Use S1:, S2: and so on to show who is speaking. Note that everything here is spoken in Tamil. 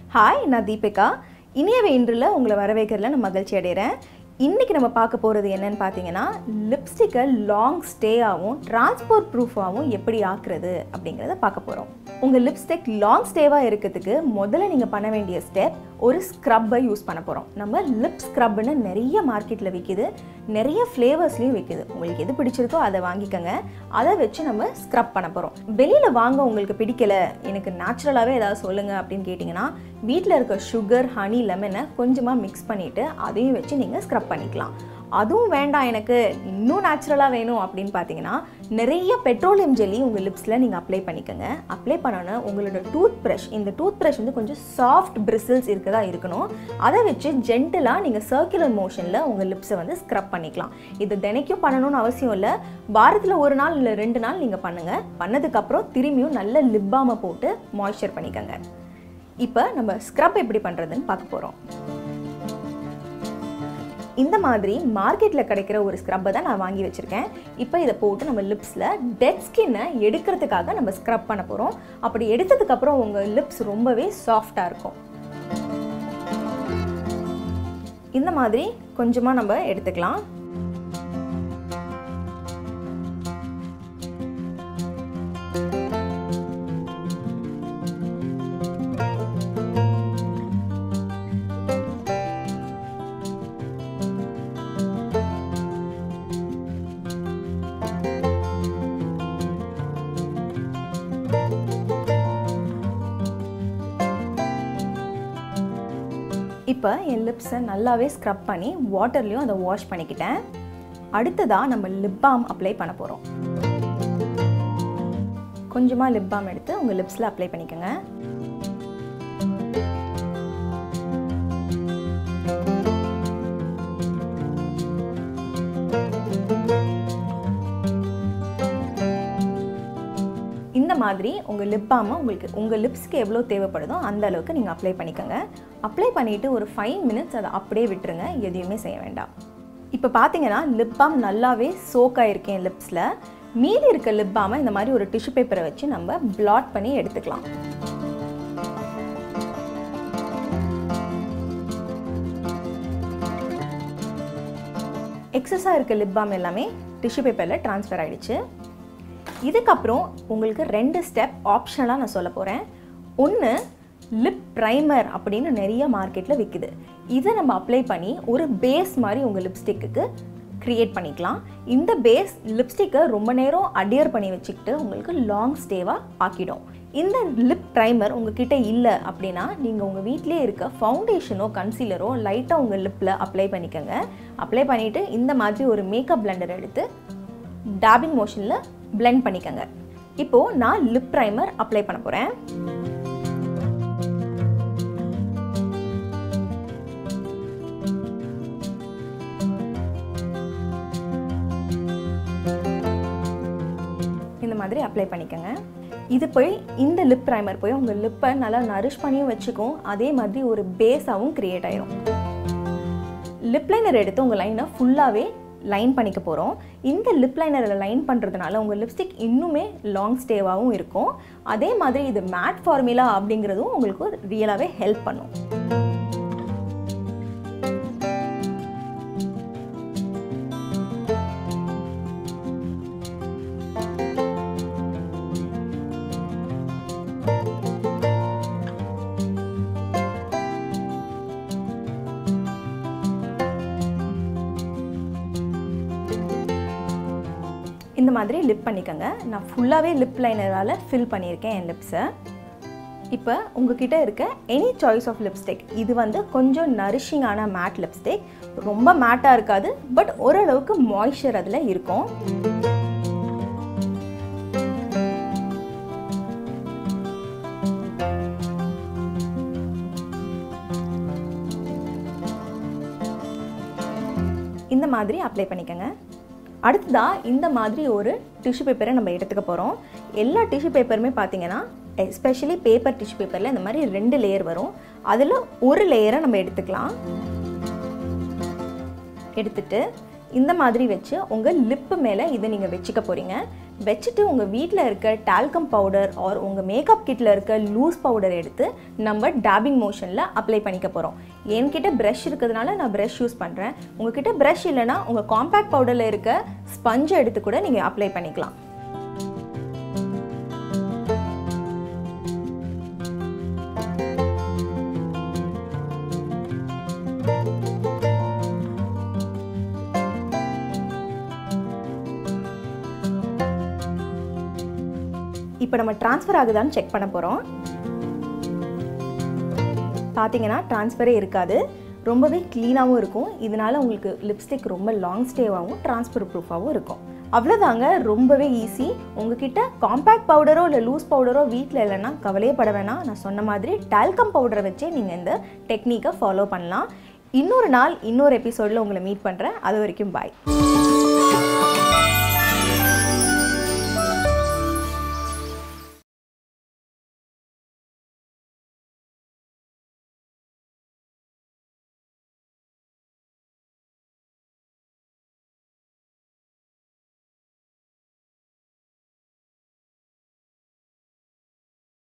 S1: ஹாய் நான் தீபிகா இனியவ இன்றில் உங்களை வரவேற்கிறதுல நான் மகிழ்ச்சி அடைகிறேன் இன்றைக்கி நம்ம பார்க்க போகிறது என்னன்னு பார்த்தீங்கன்னா லிப்ஸ்டிக்கை லாங் ஸ்டேயாகவும் டிரான்ஸ்போர்ட் ப்ரூஃபாகவும் எப்படி ஆக்குறது அப்படிங்கிறத பார்க்க போகிறோம் உங்கள் லிப்ஸ்டிக் லாங் ஸ்டேவாக இருக்கிறதுக்கு முதல்ல நீங்கள் பண்ண வேண்டிய ஸ்டெப் ஒரு ஸ்க்ரப்பை யூஸ் பண்ண போகிறோம் நம்ம லிப் ஸ்க்ரப்னு நிறைய மார்க்கெட்டில் விற்கிது நிறைய ஃப்ளேவர்ஸ்லையும் விற்கிது உங்களுக்கு எது பிடிச்சிருக்கோ அதை வாங்கிக்கோங்க அதை வச்சு நம்ம ஸ்க்ரப் பண்ண போகிறோம் வெளியில் வாங்க உங்களுக்கு பிடிக்கல எனக்கு நேச்சுரலாகவே ஏதாவது சொல்லுங்கள் அப்படின்னு கேட்டிங்கன்னா வீட்டில் இருக்க சுகர் ஹனி லெமனை கொஞ்சமாக மிக்ஸ் பண்ணிவிட்டு அதையும் வச்சு நீங்கள் ஸ்க்ரப் பண்ணிக்கலாம் அதுவும் வேண்டாம் எனக்கு இன்னும் நேச்சுரலாக வேணும் அப்படின்னு பார்த்தீங்கன்னா நிறைய பெட்ரோலியம் ஜெல்லி உங்கள் லிப்ஸில் நீங்கள் அப்ளை பண்ணிக்கோங்க அப்ளை பண்ணோன்னே உங்களோட டூத் ப்ரஷ் இந்த டூத் ப்ரஷ் வந்து கொஞ்சம் சாஃப்ட் பிரிசில்ஸ் இருக்கதா இருக்கணும் அதை வச்சு ஜென்டலாக நீங்கள் சர்க்குலர் மோஷனில் உங்கள் லிப்ஸை வந்து ஸ்க்ரப் பண்ணிக்கலாம் இது தினைக்கும் பண்ணணும்னு அவசியம் இல்லை வாரத்தில் ஒரு நாள் இல்லை ரெண்டு நாள் நீங்கள் பண்ணுங்கள் பண்ணதுக்கப்புறம் திரும்பியும் நல்ல லிப் பாமை போட்டு மாய்ஸ்சர் பண்ணிக்கோங்க இப்போ நம்ம ஸ்க்ரப் எப்படி பண்ணுறதுன்னு பார்க்க போகிறோம் இந்த மாதிரி மார்க்கெட்டில் கிடைக்கிற ஒரு ஸ்க்ரப்பை தான் நான் வாங்கி வச்சுருக்கேன் இப்போ இதை போட்டு நம்ம லிப்ஸில் டெட் ஸ்கின்னை எடுக்கிறதுக்காக நம்ம ஸ்க்ரப் பண்ண போகிறோம் அப்படி எடுத்ததுக்கப்புறம் உங்கள் லிப்ஸ் ரொம்பவே சாஃப்டாக இருக்கும் இந்த மாதிரி கொஞ்சமாக நம்ம எடுத்துக்கலாம் இப்போ என் லிப்ஸை நல்லாவே ஸ்க்ரப் பண்ணி வாட்டர்லேயும் அதை வாஷ் பண்ணிக்கிட்டேன் அடுத்ததாக நம்ம லிப் பாம் அப்ளை பண்ண போகிறோம் கொஞ்சமாக லிப் பாம் எடுத்து உங்கள் லிப்ஸில் அப்ளை பண்ணிக்கோங்க இந்த மாதிரி உங்கள் லிப் பாமை உங்களுக்கு உங்கள் லிப்ஸ்க்கு எவ்வளோ தேவைப்படுதோ அந்த அளவுக்கு நீங்கள் அப்ளை பண்ணிக்கோங்க அப்ளை பண்ணிவிட்டு ஒரு ஃபைவ் மினிட்ஸ் அதை அப்படியே விட்டுருங்க எதையுமே செய்ய வேண்டாம் இப்போ பார்த்தீங்கன்னா லிப் பாம் நல்லாவே சோக் ஆகிருக்கேன் லிப்ஸில் மீதி இருக்க லிப் பாமை இந்த மாதிரி ஒரு டிஷ்யூ பேப்பரை வச்சு நம்ம பிளாட் பண்ணி எடுத்துக்கலாம் எக்ஸஸாக இருக்க லிப் பாம் எல்லாமே டிஷ்யூ பேப்பரில் ட்ரான்ஸ்ஃபர் ஆகிடுச்சு இதுக்கப்புறம் உங்களுக்கு ரெண்டு ஸ்டெப் ஆப்ஷனலாக நான் சொல்ல போகிறேன் ஒன்று லிப் ப்ரைமர் அப்படின்னு நிறைய மார்க்கெட்டில் விற்குது இதை நம்ம அப்ளை பண்ணி ஒரு பேஸ் மாதிரி உங்கள் லிப்ஸ்டிக்கு க்ரியேட் பண்ணிக்கலாம் இந்த பேஸ் லிப்ஸ்டிக்கை ரொம்ப நேரம் அடியர் பண்ணி வச்சுக்கிட்டு உங்களுக்கு லாங் ஸ்டேவாக ஆக்கிடும் இந்த லிப் ப்ரைமர் உங்ககிட்ட இல்லை அப்படின்னா நீங்கள் உங்கள் வீட்டிலே இருக்க ஃபவுண்டேஷனோ கன்சீலரோ லைட்டாக உங்கள் லிப்பில் அப்ளை பண்ணிக்கோங்க அப்ளை பண்ணிவிட்டு இந்த மாதிரி ஒரு மேக்கப் பிளண்டர் எடுத்து டேபிங் மோஷனில் பிளெண்ட் பண்ணிக்கோங்க இப்போது நான் லிப் ப்ரைமர் அப்ளை பண்ண போகிறேன் இந்த மாதிரி அப்ளை பண்ணிக்கோங்க இது போய் இந்த லிப் ப்ரைமர் போய் உங்கள் லிப்பை நல்லா நரிஷ் பண்ணியும் வச்சுக்கும் அதே மாதிரி ஒரு பேஸாகவும் க்ரியேட் ஆயிரும் லிப் லைனர் எடுத்து உங்கள் லைனை ஃபுல்லாகவே லைன் பண்ணிக்க போகிறோம் இந்த லிப் லைனரில் லைன் பண்ணுறதுனால உங்கள் லிப்ஸ்டிக் இன்னுமே லாங் ஸ்டேவாகவும் இருக்கும் அதே மாதிரி இது மேட் ஃபார்முலா அப்படிங்கிறதும் உங்களுக்கு ரியலாகவே ஹெல்ப் பண்ணும் இந்த மாதிரி லிப் பண்ணிக்கோங்க நான் ஃபுல்லாகவே லிப் லைனரால் ஃபில் பண்ணியிருக்கேன் என் லிப்ஸை இப்போ உங்ககிட்ட இருக்க எனி சாய்ஸ் ஆஃப் லிப்ஸ்டிக் இது வந்து கொஞ்சம் நரிஷிங்கான மேட் லிப்ஸ்டிக் ரொம்ப மேட்டாக இருக்காது பட் ஓரளவுக்கு மாய்ஸ்சர் அதில் இருக்கும் இந்த மாதிரி அப்ளை பண்ணிக்கோங்க அடுத்ததாக இந்த மாதிரி ஒரு டிஷ்யூ பேப்பரை நம்ம எடுத்துக்க போகிறோம் எல்லா டிஷ்யூ பேப்பருமே பார்த்தீங்கன்னா எஸ்பெஷலி பேப்பர் டிஷ்யூ பேப்பரில் இந்த மாதிரி ரெண்டு லேயர் வரும் அதில் ஒரு லேயரை நம்ம எடுத்துக்கலாம் எடுத்துட்டு இந்த மாதிரி வச்சு உங்கள் லிப்பு மேலே இதை நீங்கள் வச்சுக்க போகிறீங்க வச்சுட்டு உங்கள் வீட்டில் இருக்க டால்கம் பவுடர் ஆர் உங்கள் மேக்கப் கிட்டில் இருக்க லூஸ் பவுடர் எடுத்து நம்ம டேபிங் மோஷனில் அப்ளை பண்ணிக்க போகிறோம் என்கிட்ட ப்ரஷ் இருக்கிறதுனால நான் ப்ரஷ் யூஸ் பண்ணுறேன் உங்ககிட்ட ப்ரஷ் இல்லைன்னா உங்கள் காம்பேக்ட் பவுடரில் இருக்க ஸ்பஞ்சை எடுத்து கூட நீங்கள் அப்ளை பண்ணிக்கலாம் இப்போ நம்ம ட்ரான்ஸ்ஃபர் ஆகுதான்னு செக் பண்ண போகிறோம் பார்த்தீங்கன்னா ட்ரான்ஸ்ஃபரே இருக்காது ரொம்பவே க்ளீனாகவும் இருக்கும் இதனால உங்களுக்கு லிப்ஸ்டிக் ரொம்ப லாங் ஸ்டேவாகவும் ட்ரான்ஸ்ஃபர் ப்ரூஃபாகவும் இருக்கும் அவ்வளோதாங்க ரொம்பவே ஈஸி உங்ககிட்ட காம்பேக்ட் பவுடரோ இல்லை லூஸ் பவுடரோ வீட்டில் இல்லைன்னா கவலையே பட வேணாம் நான் சொன்ன மாதிரி டால்கம் பவுடரை வச்சே நீங்கள் இந்த டெக்னிக்கை ஃபாலோ பண்ணலாம் இன்னொரு நாள் இன்னொரு எபிசோடில் உங்களை மீட் பண்ணுறேன் அது வரைக்கும் பாய்